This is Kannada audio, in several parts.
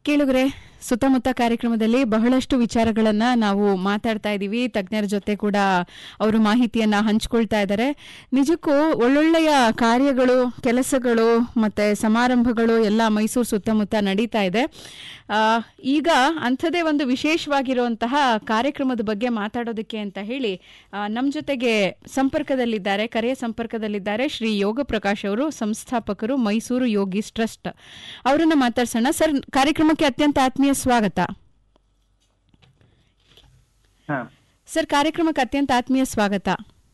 ಕೇಳುಗರೆ ಸುತ್ತಮುತ್ತ ಕಾರ್ಯಕ್ರಮದಲ್ಲಿ ಬಹಳಷ್ಟು ವಿಚಾರಗಳನ್ನ ನಾವು ಮಾತಾಡ್ತಾ ಇದ್ದೀವಿ ತಜ್ಞರ ಜೊತೆ ಕೂಡ ಅವರು ಮಾಹಿತಿಯನ್ನ ಹಂಚ್ಕೊಳ್ತಾ ಇದ್ದಾರೆ ನಿಜಕ್ಕೂ ಒಳ್ಳೊಳ್ಳೆಯ ಕಾರ್ಯಗಳು ಕೆಲಸಗಳು ಮತ್ತೆ ಸಮಾರಂಭಗಳು ಎಲ್ಲ ಮೈಸೂರು ಸುತ್ತಮುತ್ತ ನಡೀತಾ ಇದೆ ಆ, ಈಗ ಅಂಥದೇ ಒಂದು ವಿಶೇಷವಾಗಿರುವಂತಹ ಕಾರ್ಯಕ್ರಮದ ಬಗ್ಗೆ ಮಾತಾಡೋದಕ್ಕೆ ಅಂತ ಹೇಳಿ ನಮ್ಮ ಜೊತೆಗೆ ಸಂಪರ್ಕದಲ್ಲಿದ್ದಾರೆ ಕರೆಯ ಸಂಪರ್ಕದಲ್ಲಿದ್ದಾರೆ ಶ್ರೀ ಯೋಗ ಪ್ರಕಾಶ್ ಅವರು ಸಂಸ್ಥಾಪಕರು ಮೈಸೂರು ಯೋಗೀಸ್ ಟ್ರಸ್ಟ್ ಅವರನ್ನ ಮಾತಾಡ್ಸೋಣ ಸರ್ ಕಾರ್ಯಕ್ರಮಕ್ಕೆ ಅತ್ಯಂತ ಆತ್ಮೀಯ ಸ್ವಾಗತ ಹಾ ಸರ್ ಕಾರ್ಯಕ್ರಮಕ್ಕೆ ಅತ್ಯಂತ ಆತ್ಮೀಯ ಸ್ವಾಗತ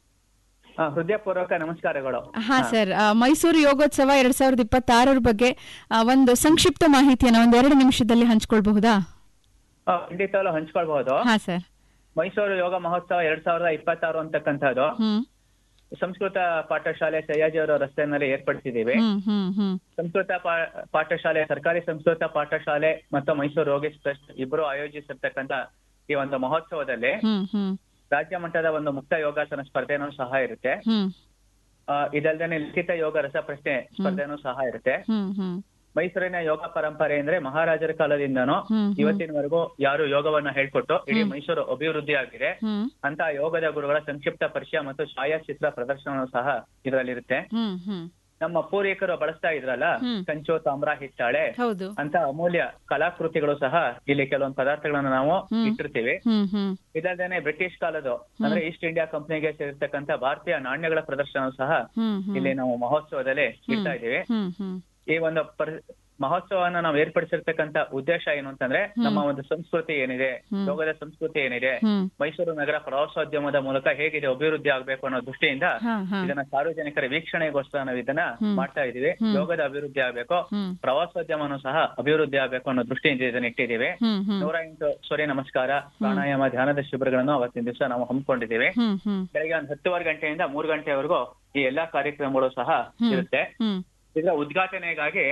ಆ, ಹೃದಯಪೂರ್ವಕ ನಮಸ್ಕಾರಗಳು ಹಾ ಸರ್ ಆ, ಮೈಸೂರು ಯೋಗೋತ್ಸವ ಎರಡ್ ಸಾವಿರದ ಇಪ್ಪತ್ತಾರರ ಬಗ್ಗೆ ಆ, ಒಂದು ಸಂಕ್ಷಿಪ್ತ ಮಾಹಿತಿಯನ್ನ ಒಂದ್ ಎರಡು ನಿಮಿಷದಲ್ಲಿ ಹಂಚ್ಕೊಳ್ಬಹುದಾ ಆ, ಖಂಡಿತವಾಗ್ಲೂ ಹಂಚ್ಕೊಳ್ಬಹುದು ಹಾ ಸರ್ ಮೈಸೂರು ಯೋಗ ಮಹೋತ್ಸವ ಎರಡ್ ಸಾವಿರದ ಇಪ್ಪತ್ತಾರು ಅಂತಕ್ಕಂಥದ್ದು ಹ್ಮ್ ಸಂಸ್ಕೃತ ಪಾಠಶಾಲೆ ಸಯ್ಯಾಜಿ ಅವರ ರಸ್ತೆಯಲ್ಲಿ ಏರ್ಪಡಿಸಿದ್ದೀವಿ ಹ್ಮ್ ಹ್ಮ್ ಹ್ಮ್ ಸಂಸ್ಕೃತ ಪಾ- ಪಾಠಶಾಲೆ ಸರ್ಕಾರಿ ಸಂಸ್ಕೃತ ಪಾಠಶಾಲೆ ಮತ್ತು ಮೈಸೂರು ಯೋಗೇಶ್ ಟ್ರಸ್ಟ್ ಇಬ್ಬರು ಆಯೋಜಿಸಿರ್ತಕ್ಕಂಥ ಈ ಒಂದು ಮಹೋತ್ಸವದಲ್ಲಿ ಹ್ಮ್ ಹ್ಮ್ ರಾಜ್ಯ ಮಟ್ಟದ ಒಂದು ಮುಕ್ತ ಯೋಗಾಸನ ಸ್ಪರ್ಧೆನೂ ಸಹ ಇರುತ್ತೆ ಹ್ಮ್ ಆ, ಇದಲ್ದೇನೆ ಲಿಖಿತ ಯೋಗ ರಸಪ್ರಶ್ನೆ ಸ್ಪರ್ಧೆನೂ ಸಹ ಇರುತ್ತೆ ಹ್ಮ್ ಹ್ಮ್ ಮೈಸೂರಿನ ಯೋಗ ಪರಂಪರೆ ಅಂದ್ರೆ ಮಹಾರಾಜರ ಕಾಲದಿಂದನೂ ಹ್ಮ್, ಹ್ಮ್. ಇವತ್ತಿನವರೆಗೂ ಯಾರು ಯೋಗವನ್ನ ಹೇಳ್ಕೊಟ್ಟು ಇಡೀ ಮೈಸೂರು ಅಭಿವೃದ್ಧಿ ಆಗಿದೆ ಹ್ಮ್ ಅಂತ ಯೋಗದ ಗುರುಗಳ ಸಂಕ್ಷಿಪ್ತ ಪರಿಚಯ ಮತ್ತು ಛಾಯಾಚಿತ್ರ ಪ್ರದರ್ಶನ ಸಹ ಇದರಲ್ಲಿರುತ್ತೆ ಹ್ಮ್ ಹ್ಮ್ ನಮ್ಮ ಪೂರ್ವಿಕರು ಬಳಸ್ತಾ ಇದ್ರಲ್ಲ ಹ್ಮ್. ಕಂಚು ತಾಮ್ರ ಹಿತ್ತಾಳೆ ಹೌದು ಅಂತ ಅಮೂಲ್ಯ ಕಲಾಕೃತಿಗಳು ಸಹ ಇಲ್ಲಿ ಕೆಲವೊಂದು ಪದಾರ್ಥಗಳನ್ನ ನಾವು ಹ್ಮ್. ಇಟ್ಟಿರ್ತೀವಿ ಹ್ಮ್ ಹ್ಮ್ ಇದಲ್ದೇನೆ ಬ್ರಿಟಿಷ್ ಕಾಲದ ಅಂದ್ರೆ ಈಸ್ಟ್ ಇಂಡಿಯಾ ಕಂಪನಿಗೆ ಸೇರಿರ್ತಕ್ಕಂಥ ಭಾರತೀಯ ನಾಣ್ಯಗಳ ಪ್ರದರ್ಶನ ಸಹ ಹ್ಮ್ ಹ್ಮ್ ಇಲ್ಲಿ ನಾವು ಮಹೋತ್ಸವದಲ್ಲಿ ಇಡ್ತಾ ಇದೀವಿ ಹ್ಮ್ ಹ್ಮ್ ಈ ಒಂದು ಪರಿ ಮಹೋತ್ಸವನ ನಾವು ಏರ್ಪಡಿಸಿರ್ತಕ್ಕಂಥ ಉದ್ದೇಶ ಏನು ಅಂತಂದ್ರೆ ನಮ್ಮ ಒಂದು ಸಂಸ್ಕೃತಿ ಏನಿದೆ ಯೋಗದ ಸಂಸ್ಕೃತಿ ಏನಿದೆ ಹ್ಮ್ ಮೈಸೂರು ನಗರ ಪ್ರವಾಸೋದ್ಯಮದ ಮೂಲಕ ಹೇಗಿದೆ ಅಭಿವೃದ್ಧಿ ಆಗ್ಬೇಕು ಅನ್ನೋ ದೃಷ್ಟಿಯಿಂದ ಹಾ ಹಾ ಇದನ್ನ ಸಾರ್ವಜನಿಕರ ವೀಕ್ಷಣೆಗೋಸ್ಕರ ನಾವು ಇದನ್ನ ಮಾಡ್ತಾ ಇದೀವಿ ಯೋಗದ ಅಭಿವೃದ್ಧಿ ಆಗ್ಬೇಕು ಹ್ಮ್ ಪ್ರವಾಸೋದ್ಯಮನೂ ಸಹ ಅಭಿವೃದ್ಧಿ ಆಗ್ಬೇಕು ಅನ್ನೋ ದೃಷ್ಟಿಯಿಂದ ಇದನ್ನ ಇಟ್ಟಿದ್ದೀವಿ ಹ್ಮ್ ಹ್ಮ್ ನೂರ ಎಂಟು ಸೂರ್ಯ ನಮಸ್ಕಾರ ಪ್ರಾಣಾಯಾಮ ಧ್ಯಾನದ ಶಿಬಿರಗಳನ್ನು ಅವತ್ತಿನ ದಿವಸ ನಾವು ಹಮ್ಮಿಕೊಂಡಿದ್ದೀವಿ ಹ್ಮ್ ಹ್ಮ್ ಬೆಳಗ್ಗೆ ಒಂದು ಹತ್ತುವರೆ ಗಂಟೆಯಿಂದ ಮೂರು ಗಂಟೆವರೆಗೂ ಈ ಎಲ್ಲಾ ಕಾರ್ಯಕ್ರಮಗಳು ಸಹ ಇರುತ್ತೆ ಹ್ಮ್ ಇದರ ಉದ್ಘಾಟನೆಗಾಗಿ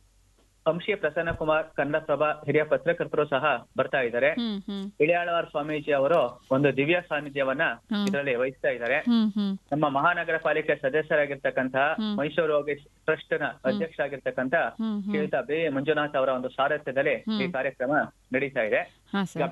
ಅಂಶಿ ಪ್ರಸನ್ನ ಕುಮಾರ್ ಕನ್ನಡಪ್ರಭ ಹಿರಿಯ ಪತ್ರಕರ್ತರು ಸಹ ಬರ್ತಾ ಇದ್ದಾರೆ ಹ್ಮ್ ಹ್ಮ್ ಇಳಿಯಾಳವಾರ್ ಸ್ವಾಮೀಜಿ ಅವರು ಒಂದು ದಿವ್ಯ ಸಾನ್ನಿಧ್ಯವನ್ನ ಇದರಲ್ಲಿ ವಹಿಸ್ತಾ ಇದ್ದಾರೆ ಹ್ಮ್ ಹ್ಮ್ ನಮ್ಮ ಮಹಾನಗರ ಪಾಲಿಕೆ ಸದಸ್ಯರಾಗಿರ್ತಕ್ಕಂತಹ ಮೈಸೂರು ಯೋಗೇಶ್ ಟ್ರಸ್ಟ್ ನ ಅಧ್ಯಕ್ಷ ಆಗಿರ್ತಕ್ಕಂಥ ಹ್ಮ್ ಹ್ಮ್ ಶ್ರೀಯುತ ಬಿ ಮಂಜುನಾಥ್ ಅವರ ಒಂದು ಸಾರಥ್ಯದಲ್ಲಿ ಈ ಕಾರ್ಯಕ್ರಮ ನಡೀತಾ ಇದೆ ಹಾ ಈಗ ಸರ್